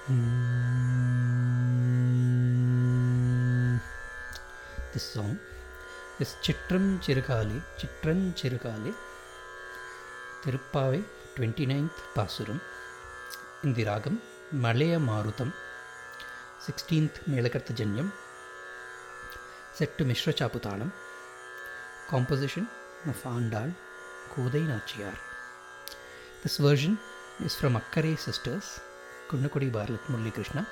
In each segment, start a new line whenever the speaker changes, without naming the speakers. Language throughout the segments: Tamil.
This song is Chitram Chirukali, Chitran Chirukali, Tirupavai, 29th Pasuram, in the Ragam, Malaya Marutam, 16th Melakartajanyam, set to Mishra Chaputalam, composition of Andal, Kodai Nachiyar. This version is from Akkare Sisters, Kunnakudi Barlat Murli Krishna.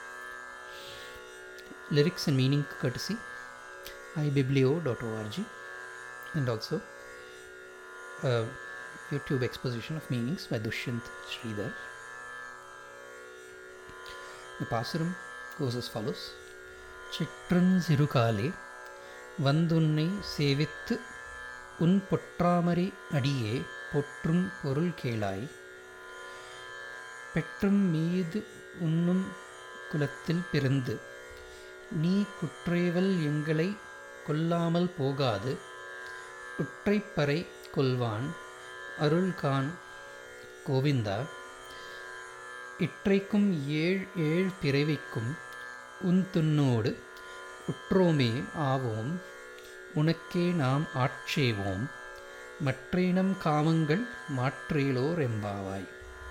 Lyrics and meaning courtesy iBiblio.org and also a YouTube exposition of meanings by Dushyant Sridhar. The Pasuram goes as follows சிற்றன் சிறுகாலே வந்துன்னை சேவித்து உன் பொற்றாமரை அடியே பொற்றும் பொருள் கேளாய் பெற்றும் மீது உண்ணும் குலத்தில் பிறந்து நீ குற்றேவல் எங்களை கொல்லாமல் போகாது உற்றைப்பறை கொல்வான் அருள்கான் கோவிந்தா இற்றைக்கும் ஏழ் ஏழ் பிறவிக்கும் உன் துன்னோடு உற்றோமே ஆவோம் உனக்கே நாம் ஆட்சேவோம் மற்றேனம் காமங்கள் மாற்றேலோர் எம்பாவாய்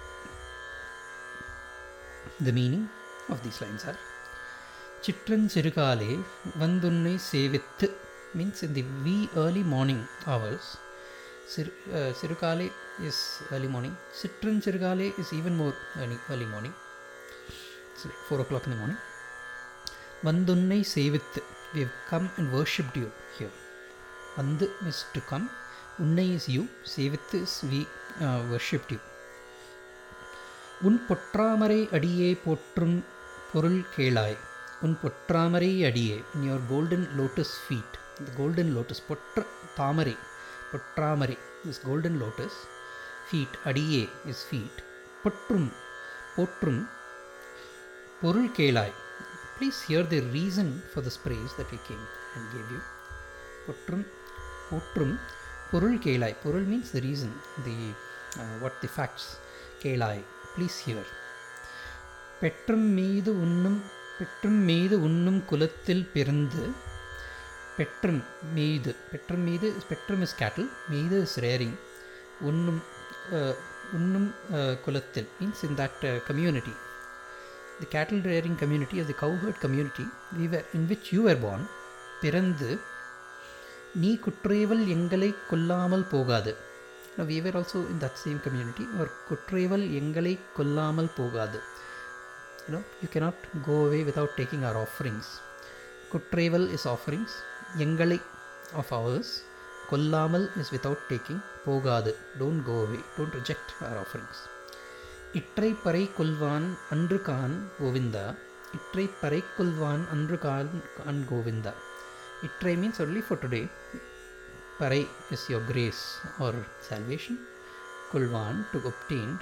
The meaning of these lines are Chitran Sirukale Vandunne Sevithu means in the wee early morning hours. Sir, uh, Sirukale is early morning. Chitran Sirukale is even more early, early morning. It's like 4 o'clock in the morning. Vandunne Sevithu. We have come and worshipped you here. Vandu is to come. Unnai is you. Sevithu is we uh, worshipped you. உன் பொற்றாமரை அடியே போற்றும் பொருள் கேளாய் உன் பொற்றாமரை அடியே in your golden lotus feet இந்த கோல்டன் லோட்டஸ் பொற்ற தாமரை பொற்றாமரை இஸ் கோல்டன் லோட்டஸ் ஃபீட் அடியே இஸ் ஃபீட் பொற்றும் போற்றும் பொருள் கேளாய் please hear the reason for this praise that we came and gave you பொற்றும் போற்றும் பொருள் கேளாய் பொருள் means the reason the what the facts கேளாய் ப்ளீஸ் ஹியர் பெற்றும் மீது உண்ணும் பெற்றும் மீது உண்ணும் குலத்தில் பிறந்து பெற்றும் மீது பெற்றும் மீது பெற்றும் இஸ் கேட்டில் மீது இஸ் ரேரிங் உண்ணும் உண்ணும் குலத்தில் means in that community the cattle rearing community of the cowherd community we were in which you are born பிறந்து நீ குற்றேவல் எங்களை கொல்லாமல் போகாது Now, we were also in that same community or kutraival engalai kollamal pogadu you know you cannot go away without taking our offerings kutraival is offerings engalai of ours kollamal is without taking pogadu don't go away don't reject our offerings இற்றை பறை கொல்வான் அன்று கான் கோவிந்தா இற்றை பறை கொல்வான் அன்று கான் கான் கோவிந்தா இற்றை means only for today Parai is your grace or salvation. Kulvan to obtained.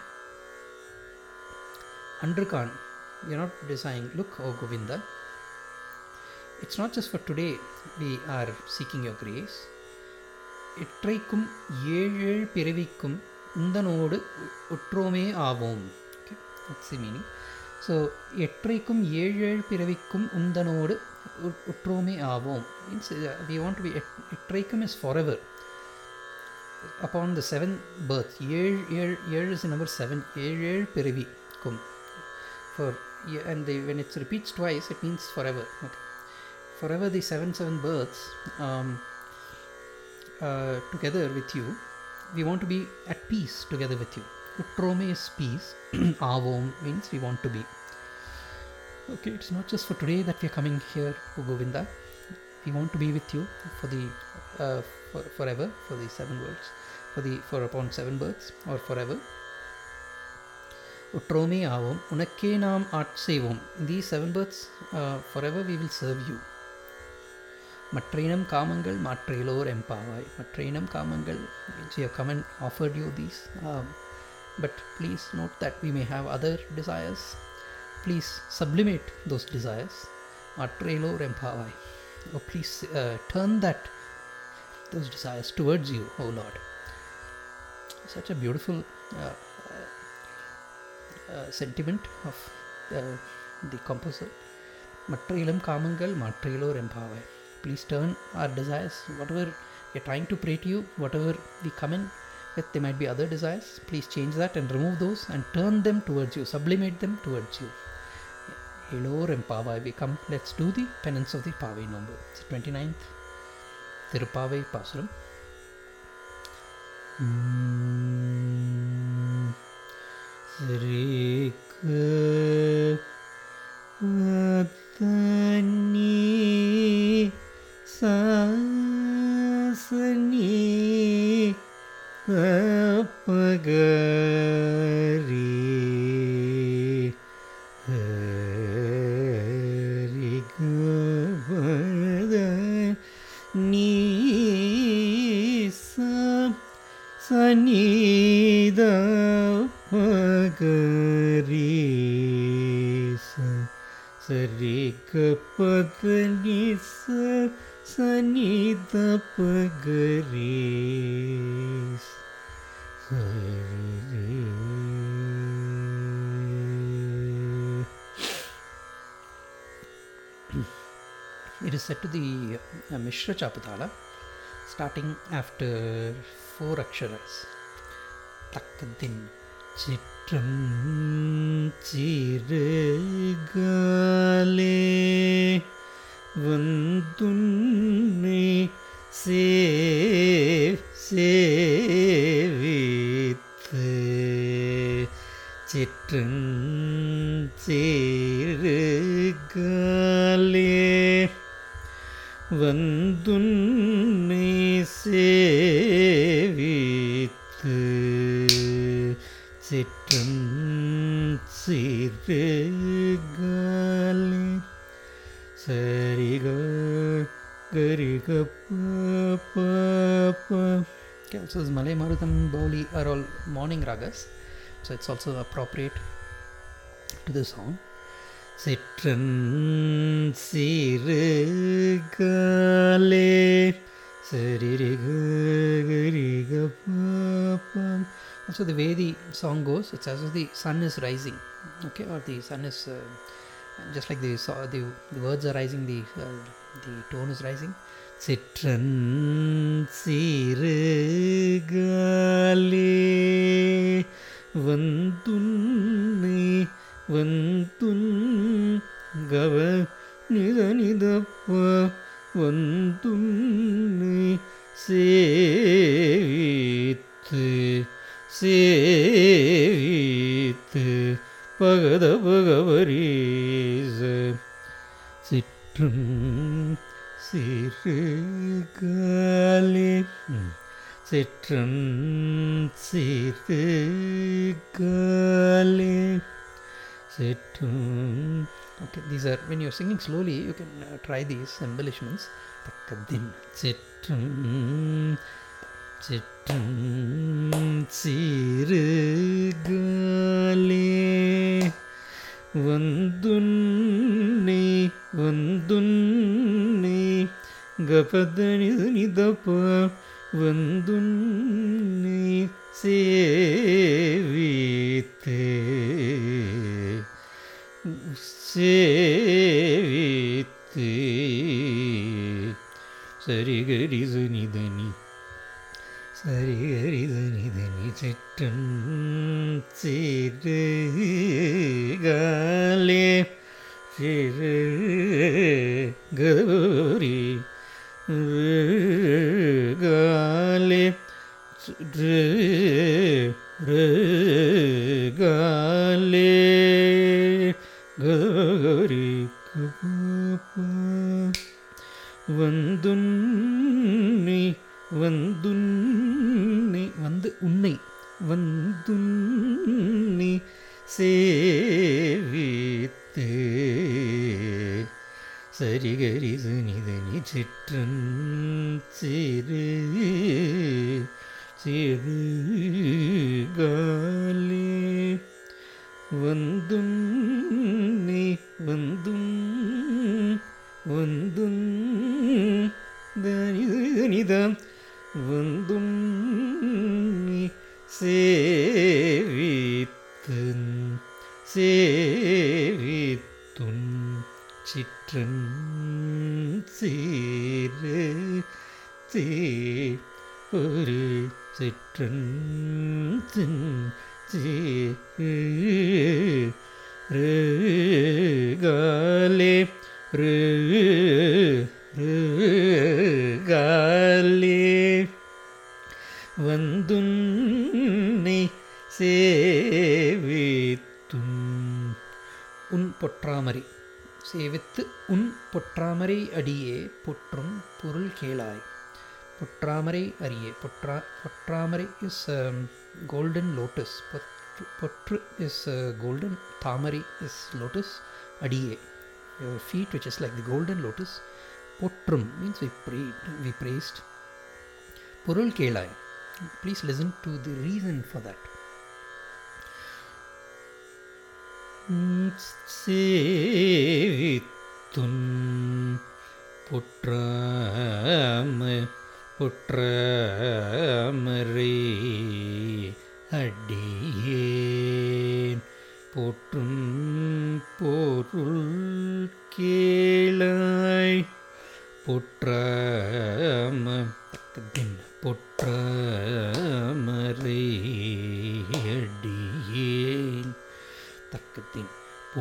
Andrukan, you're not desiring, look, O Govinda, it's not just for today we are seeking your grace. இற்றைக்கும் ஏழு பிறவிக்கும் உந்தனோடு உற்றோமே ஆவோம் okay that's the meaning so எற்றைக்கும் ஏழு பிறவிக்கும் உந்தனோடு உற்றோமே ஆவோம் means we want to be எற்றைக்கும் is for ever upon the seven birth ஏழு ஏழு ஏழு இஸ் நம்பர் செவன் ஏழு ஏழு பிறவிக்கும் for and the when it's repeats twice it means for ever okay for ever the seven seven births together with you we want to be at peace together with you utrome is peace avom means we want to be okay it's not just for today that we are coming here for govinda we want to be with you for the uh, for, forever for the seven worlds for the for upon seven births or forever utrome avom unakke naam aatsevom in these seven births uh, forever we will serve you மற்றையினம் காமங்கள் மாற்றையிலோர் எம்பாவாய் மற்றையினம் காமங்கள் which you have come and offered you these um, but please note that we may have other desires please sublimate those desires matrelo rempavai oh please uh, turn that those desires towards you oh lord such a beautiful uh, uh, sentiment of the composer மற்ற இளம் காமங்கள் மற்ற இளோர் எம்பாவை please turn our desires whatever you're trying to pray to you whatever we come in with there might be other desires please change that and remove those and turn them towards you sublimate them towards you Elor and Pavai we come let's do the penance of the Pavai number it's 29th Tirupavai Pasuram
Sri Sasani Apagari Hari Gavada Nisa Sanida Pagari Sari Kapatani Sa Sanida Pagari Sari
It is set to the uh, Mishra Chapatala, starting after four aksharas. Takkadin.
சிற்றம் சிறுகாலே வந்துன்னை சே சேவித்து சிற்றன் சிறுகாலே வந்துன்னை சேவித்து சிற்றம் சிறுகாலே சரிக கரிக பாப்பா
Okay, also this Malay Marutam Bauli are all morning ragas, so it's also appropriate to the song.
சிற்றன் சிறுகாலே சரிக கரிக பாப்பா
Also, the way the song goes, it's as if the sun is rising, okay, or the sun is uh, just like the, so- the the words are rising, the uh, the tone is rising.
சிற்றன் சீருகாலே வந்துன்னை வந்துன் கவ நித நிதப்ப வந்துன்னை சேவித்து சேவித்து பகத பகவரீச சிற்றும் சிறுகாலே ம். சிற்றம் சிறுகாலே சிற்றும்
Okay, these are when you're singing slowly, you can uh, try these embellishments. Takkadin.
சிற்றும் சிற்றும் சிறுகாலே வந்துன்னை வந்துன்னை கபதனி நிதப்ப வந்துன்னை சேவித்தே சேவித்து சரிகரிசு நிதனி சரிகரிதனிதனி சிற்றம் சிறுகாலே சிறு கௌரி காலே காலே கௌரி வந்துன்னை வந்துன்னை
வந்து உன்னை
வந்துன்னை சேவித்து சரிகரி சுனிதனி சிற்றன் சிறு சிறுகாலே வந்துன்னை வந்துன் வந்துன் தனிதம் வந்துன்னை சேவித்து சேவித்துன் சிற்றன் சீரு சீ ஒரு சிற்றன் சின் ருகாலே ருகாலே வந்துன்னை சேவித்துன்
உன் பொற்றாமரை சேவித்து உன் பொற்றாமரை அடியே பொற்றும் பொருள் கேளாய் பொற்றாமரை அரியே பொற்றா பொற்றாமரை இஸ் கோல்டன் லோட்டஸ் பொற்று பொற்று இஸ் கோல்டன் தாமரை இஸ் லோட்டஸ் அடியே your feet which is like the golden lotus பொற்றும் means we prayed we praised பொருள் கேளாய் please listen to the reason for that
சேவித்துன் புற்றாம புற்றாமரை அடியேன் போற்றும் பொருள் கேளாய் புற்றாம
தக்கத்தின்
பொற்றாமரை அடியேன்
தக்கத்தின்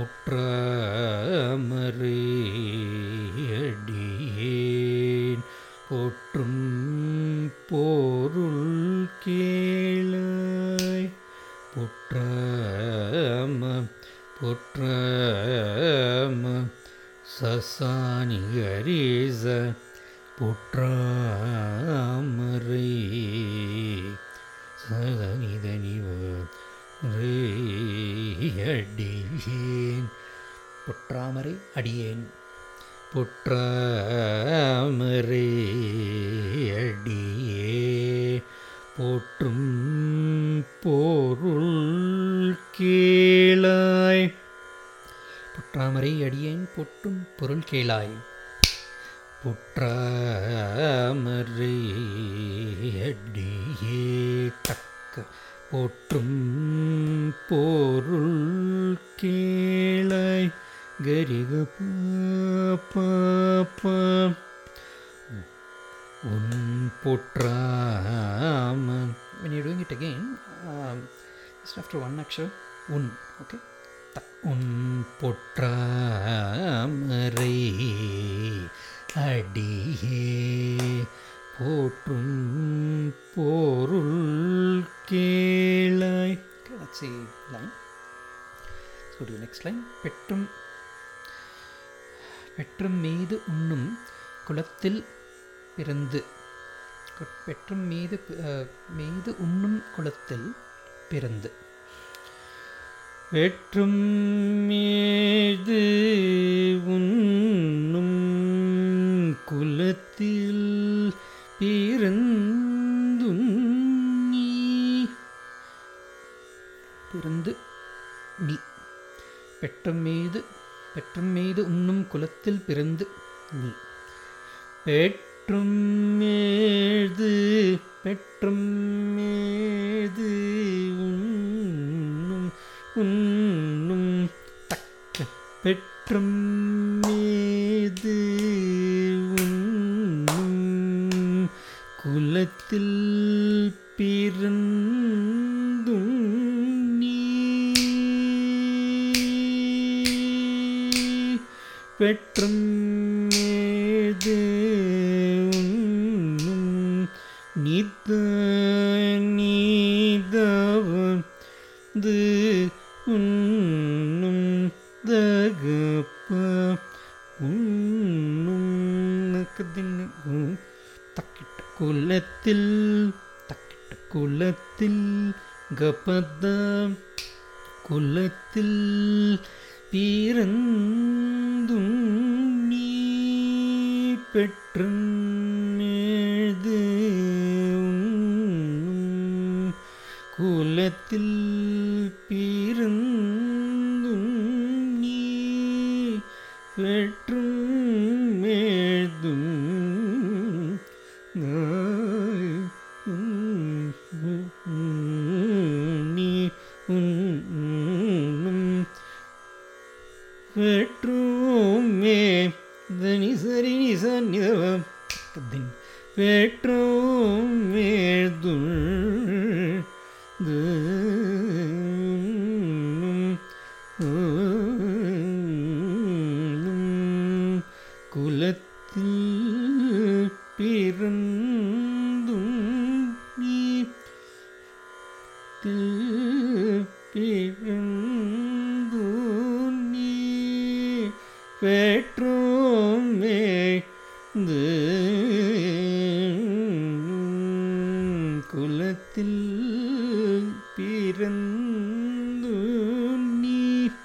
புற்றாமரை அடியேன் போற்றும் பொருள் கேளாய் புற்றாம புற்றாம சசானி ஹரிச புற்றாமரை சதனிதனிவ அடியேன்
பொற்றாமரை அடியேன்
புற்றாமரை அடியே போற்றும் பொருள் கேளாய்
பொற்றாமரை அடியேன் பொற்றும் பொருள் கேளாய்
புற்றாமரை அடியே தக்க போற்றும் பொருள் கேளாய் கரிக பாப்பா உன் புற்றாம
when you're doing it again um, just after one aksha un okay
உன் பொற்றாமரை அடியே போற்றும் பொருள் கேளாய்
okay that's a line let's go to the next line பெற்றும் பெற்றும் மீது உண்ணும் குலத்தில் பிறந்து கு- பெற்றும் மீது பி- அஹ், மீது உண்ணும் குலத்தில் பிறந்து
வெற்றும் மீது உண்ணும் குலத்தில் பிறந்துண்ணி
பிறந்து நீ பெற்றும் மீது பெற்றும் மீது உண்ணும் குலத்தில் பிறந்து நீ
பெற்றும் மேது பெற்றும் மேது உண்ணும் உண்ணும் தக்க பெற்றும் மேது உண்ணும் குலத்தில் பிறந்தும் நீ பெற்றும் மேது உண்ணும் நீத்த நீதவது உண்ணும் தகப்ப உண்ணும் நக்கத்தின்
தக்கிட்ட
குலத்தில்
தக்கிட்ட
குலத்தில் கபத குலத்தில் பிறந்தும் நீ பெற்றும் எழுது உண்ணும் குலத்தில் பிறந்தும் நீ பெற்றும் எழுதும் நீ உண்ணும் பெற்றோமே தனி சரி நிச நிதவ
தின்
பெற்றோமே துள் குலத்தில் பிறந்தும் நீ தில் பிறந்து நீ பெற்றோமே குலத்தில் பிறந்து நீ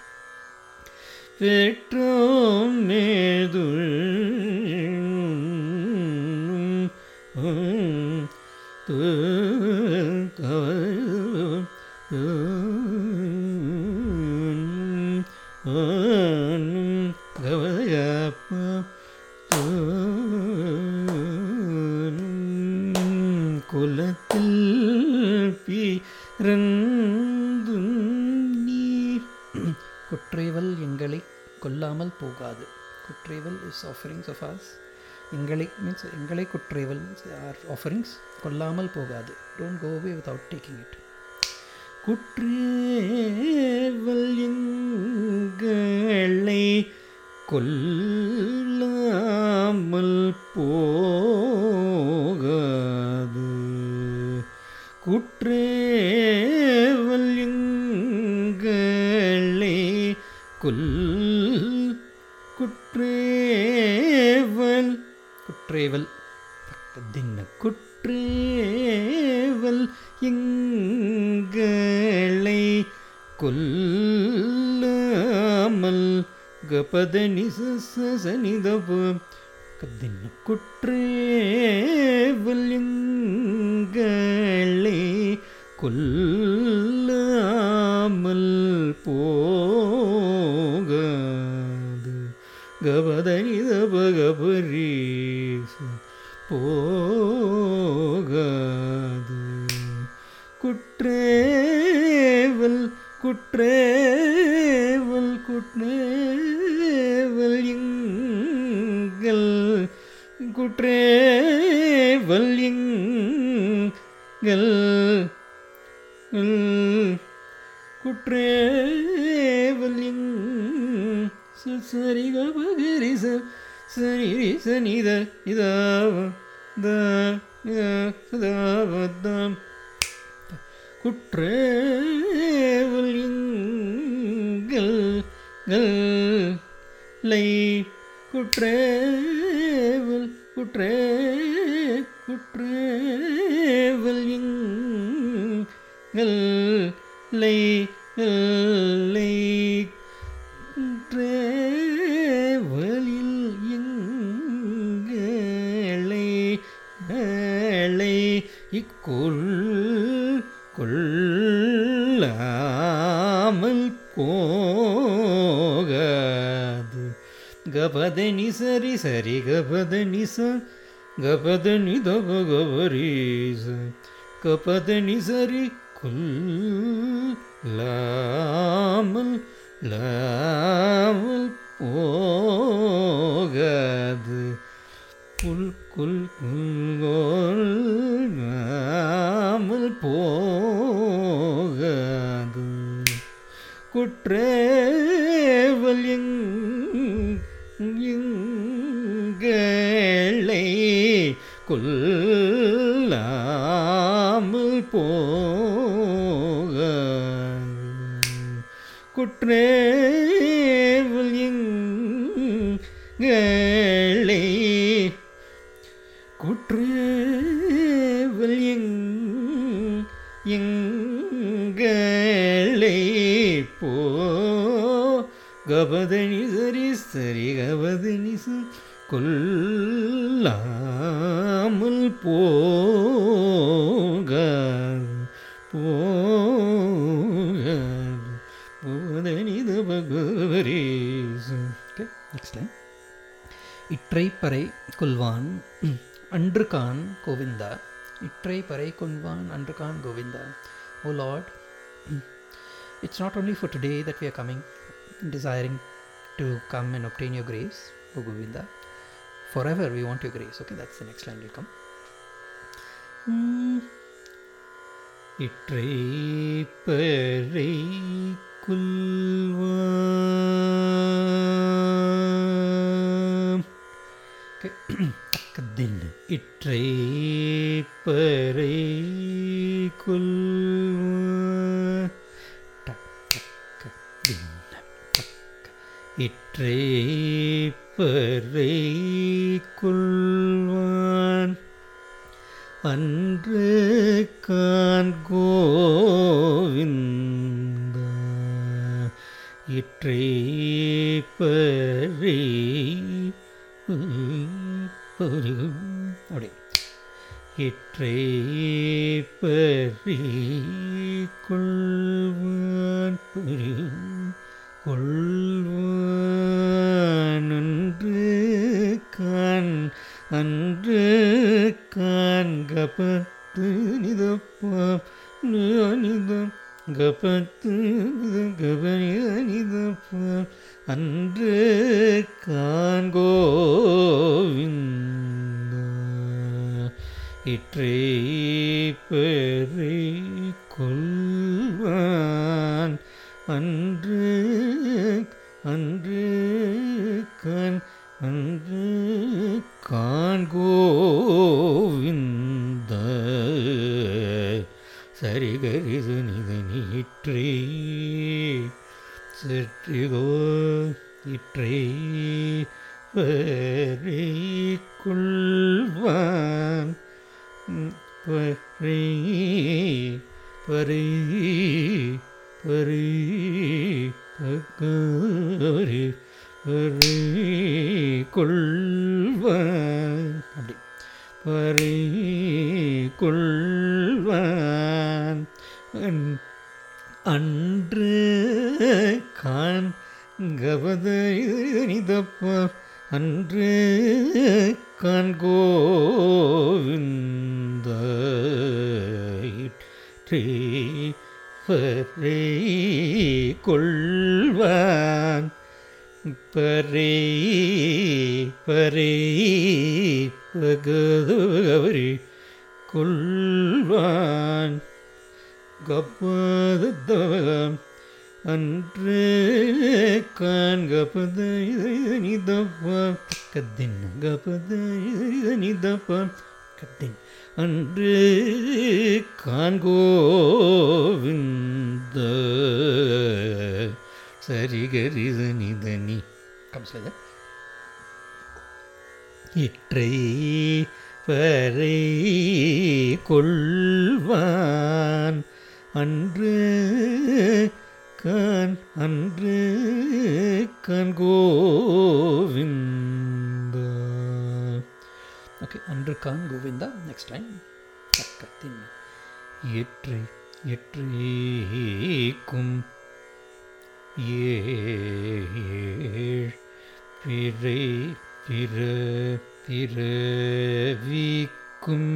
பெற்றோம் மேதுள் குலத்தில் பிறந்து நீர்
குற்றேவல் எங்களை கொல்லாமல் போகாது குற்றேவல் இஸ் ஆஃபரிங்ஸ் ஆஃப் ஆஸ் எங்களை மீன்ஸ் எங்களை குற்றேவல் ஆர் ஆஃபரிங்ஸ் கொல்லாமல் போகாது don't go away without taking it
குற்றேவல் எங்களை கொல்லாமல் போகாது குற்றேவல் எங்களை கொல் குற்றேவல்
குற்றேவல் தின்ன
குற்றேவல் எங்களை கொல்லாமல் கபதனி சனிதப
கத்தின்ன
குற்றேவல் எங்களை கொல்லாமல் போகாது கபதனிதப கபரீச போகாது குற்றேவல் குற்றேவல் குற்றேவல் எங்கள் குற்றேவல் எங்கள் குற்றேவல் எங் சரி கபகரி சரி சனித இதாவ சதாவதாம் குற்றேவல் எங்கள் லை குற்றேவல் குற்றே குற்றேவல் எங்கள் லை லை குற்றேவலில் எங்களை ஏழை இக்கொள் கொள்ளாமல் போகாது கபதனி சரி சரி கபதனி ச கபதனி தப கபரீச கபதனி சரி கொல்லாமல் லாமல் போகாது புல் குல் குல்கோல் போகாது குற்றேவல் எங்களை கொல்லாமல் போகாது குற்றேவல் எங்களை குற்றேவல் எங் எங்களை போ கபதனி சரி சரி கபதனி ச கொல்லாமல் போகாது போகாது போதனித பகவரீச
ஓகே நெக்ஸ்ட் லைன் இற்றை பறை கொல்வான் அன்று கான் கோவிந்தா இற்றை பறை கொல்வான் அன்று கான் Govinda oh lord it's not only for today that we are coming desiring to come and obtain your grace, O Govinda. Forever we want your grace. Okay, that's the next line will come. Mm.
இற்றை பறை குல்வாம்
Okay, Takadin.
இற்றை பறை குல்வாம்
Takadin.
இற்றை பறை கொள்வான் அன்று கான் கோவிந்த இற்றை பறை
அப்படி
இற்றை பறி கொள்வான் பறி கொள்வான் அன்று கான் அன்று கான் கபத்து நிதப்பாம் நிதம் கபத்து கபனி அனிதப்பாம் அன்று கான் கோவிந்த இற்றை பெறை கொள்வான் அன்று அன்று கண் அன்று கான் கோவிந்த சரிகரிது நிது நீற்றே சிற்றிகோ இற்றை வரை கொள்வான் பறை பறை பறை பகரி பறை கொள்வான்
அப்படி
பறை கொள்வான் அன்- அன்று கான் கபதனிதப்ப அன்று கான் கோவிந்த பறை கொள்வான் பறை பறை பகவரி கொள்வான் கப்பதம் அன்று காண்கப்பத நிதப்ப கத்தின் கப்பத நிதப்ப கத்தின் அன்று காண்கோவிந்த சரிகரித நிதனி
comes like that.
இற்றை பறை கொள்வான் அன்று கான் அன்று Khan Govind
Okay, Andru Khan Govinda. Next line. Takadin.
எற்றை எற்றைக்கும் ஏழ் பிறை பிற பிறவிக்கும்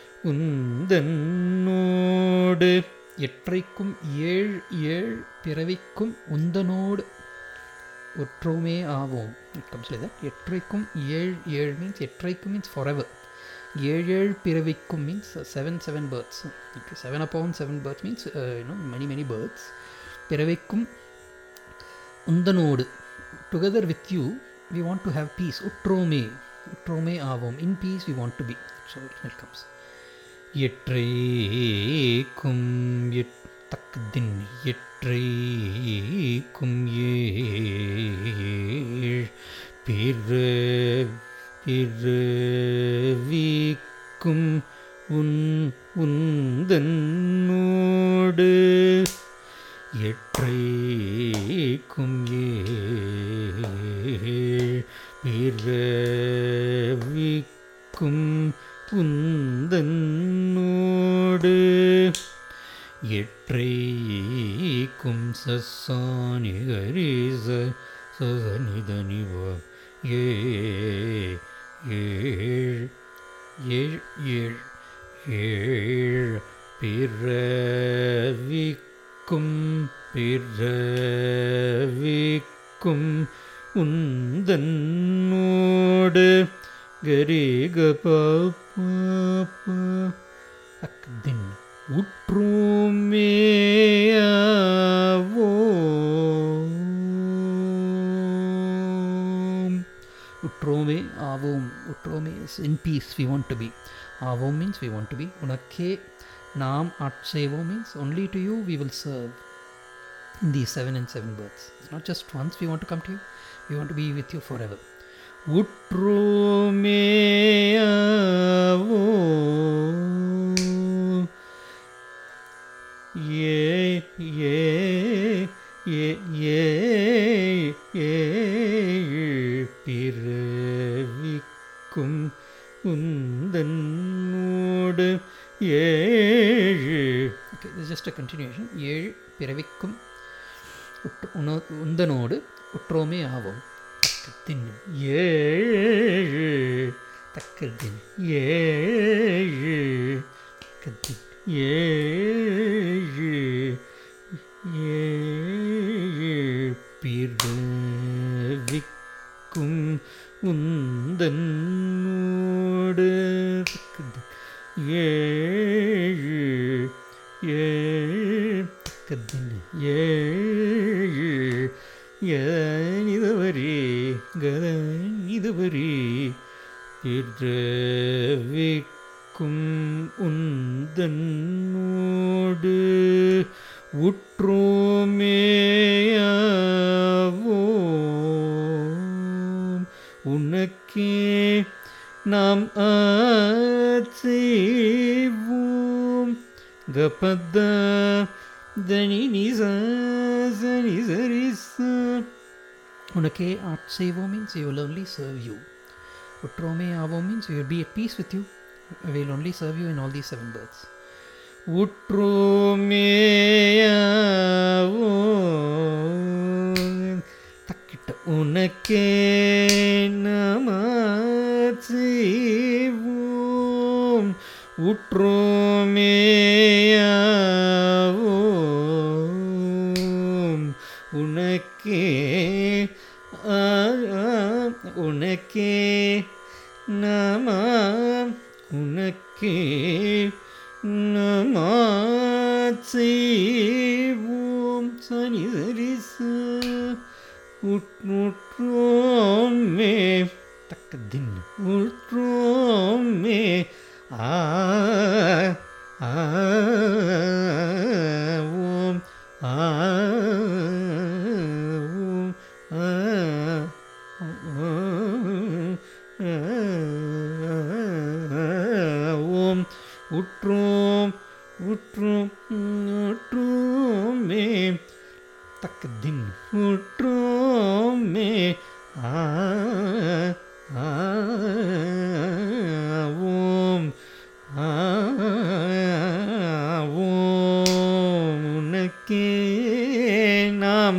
உந்தன்னோடு
எற்றைக்கும் ஏழ் ஏழ் பிறவிக்கும் உந்தனோடு ஒற்றுமே ஆவோம் இட் கம்ஸ் லைக் தட் எற்றைக்கும் ஏழ் ஏழ் மீன்ஸ் எற்றைக்கும் மீன்ஸ் ஃபார் எவர் ஏழ் ஏழ் பிறவிக்கும் means seven seven births okay seven அப்பவுன் seven births means you know many many births பிறவிக்கும் உந்தனோடு together with you we want to have peace உற்றோமே உற்றோமே ஆவோம் in peace we want to be so it comes
எற்றைக்கும் எட் தக்கதின் எற்றைக்கும் ஏழ் பிற பிறவிக்கும் உன் உந்தன்னோடு எற்றைக்கும் ஏழ் பிறவிக்கும் உந்தன்னோடு எற்றைக்கும் சசானி ஹரிச சதனிதனிவ ஏ ஏழ் ஏழ் ஏழ் ஏழ் பிறவிக்கும் பிறவிக்கும் உந்தன்னோடு கரிக பாப்பா
அக்தின்
உற்றுமேயாவோம்
உற்றோமே ஆவோம் உற்றோமே in peace we want to be ஆவோம் means we want to be உனக்கே நாம் ஆட்சேவோம் means only to you we will serve in these seven and seven births. It's not just once we want to come to you, we want to be with you forever.
உற்றுமேயாவோம் ஏ ஏ ஏ ஏ ஏழு பிறவிக்கும் உந்தன்னோடு ஏழு
Okay, this is just a continuation. ஏழு பிறவிக்கும் உற்று உண உந்தனோடு உற்றோமே ஆவோம் தக்கத்தின்
ஏழு
தக்கத்தின்
ஏழு
தக்கத்தின்
ஏழு ஏழு பிறவிக்கும் உந்தன்னோடு ஏழு ஏழு
தக்கத்தின்
ஏழு இதவரி கதனிதவரி பிறவிக்கும் உந்தன்னோடு உற்றோமேயாவோம் உனக்கே நாம் ஆச்சேவோம் கபத தனி நிசா சனி சரிசா
உனக்கே ஆட்சேவோ means you will only serve you உற்றோமே ஆவோ means you will be at peace with you we will only serve you in all these seven births
உற்றோமேயாவோம்
தக்கிட்ட
உனக்கே நமச்சேவோம் உற்றோமேயாவோம் உனக்கே ஆ, ஆ, உனக்கே நம உனக்கே நமச்சேவோம் சனி சரிச உற்றுமே
தக்கத்தின்
உற்றுமே ஆ ஆ ஓம் ஆ ஓம் ஆ ஓம் உற்றோம் உற்றும் உற்றுமே
தக்கத்தின்
உற்றோமே ஆ ஆ ஓம் ஆ ஓம் உனக்கே நாம்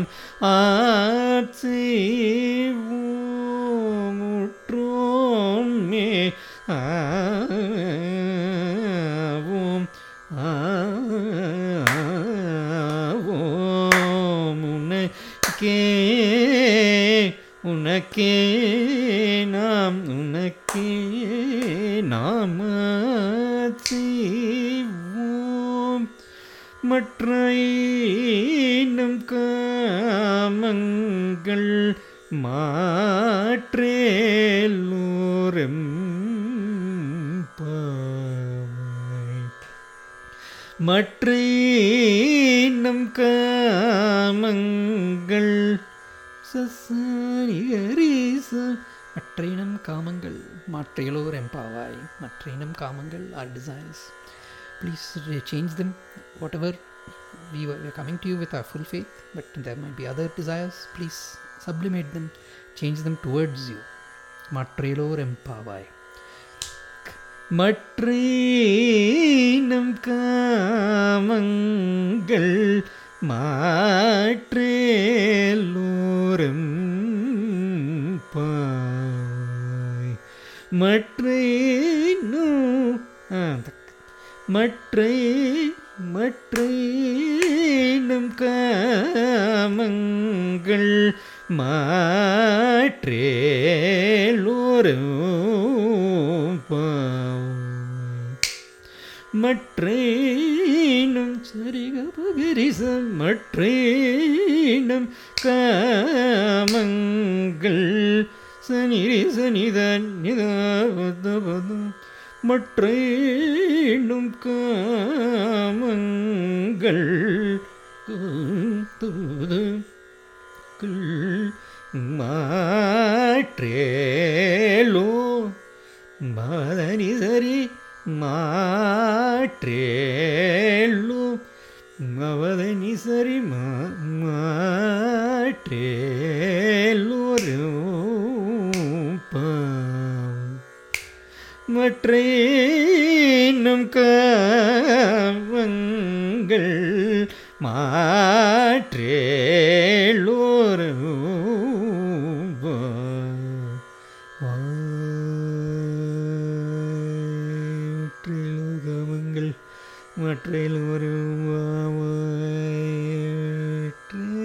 ஆட்சேவோம் உற்றோமே ஆ ஓம் ஆ ஓம் உனக்கே உனக்கே நாம் உனக்கே நாம் செய்வோம் மற்ற நம் காமங்கள் மாற்றேலோரம் பாவாய் மற்ற நம் காமங்கள்
சசரிகரீச மற்றினம் காமங்கள் மாற்றையலோர் எம்பாவாய் மற்றினம் காமங்கள் are desires please change them whatever we were we are coming to you with our full faith but there might be other desires please sublimate them change them towards you மாற்றையலோர் எம்பாவாய்
மற்ற நம் காமங்கள் மாற்றேலோரம் பாய் மற்ற நோ- ஆ, தக்க- மற்ற மற்ற நம் காமங்கள் காமங்கள் மாற்றேலோரும் பாவை மற்றேனும் சரிக பகரிசம் மற்றேனும் காமங்கள் சனிரி சனிதன் நிதாபதபதம் மற்றேனும் காமங்கள் மாற்றேலோ மதனி சரி மாற்றேலோ மவதனி சரி மாற்றேலோ மற்றேனும் காவங்கள் மாற்றேலோரும் மாற்றேலோகமங்கள் மற்றேலோரும்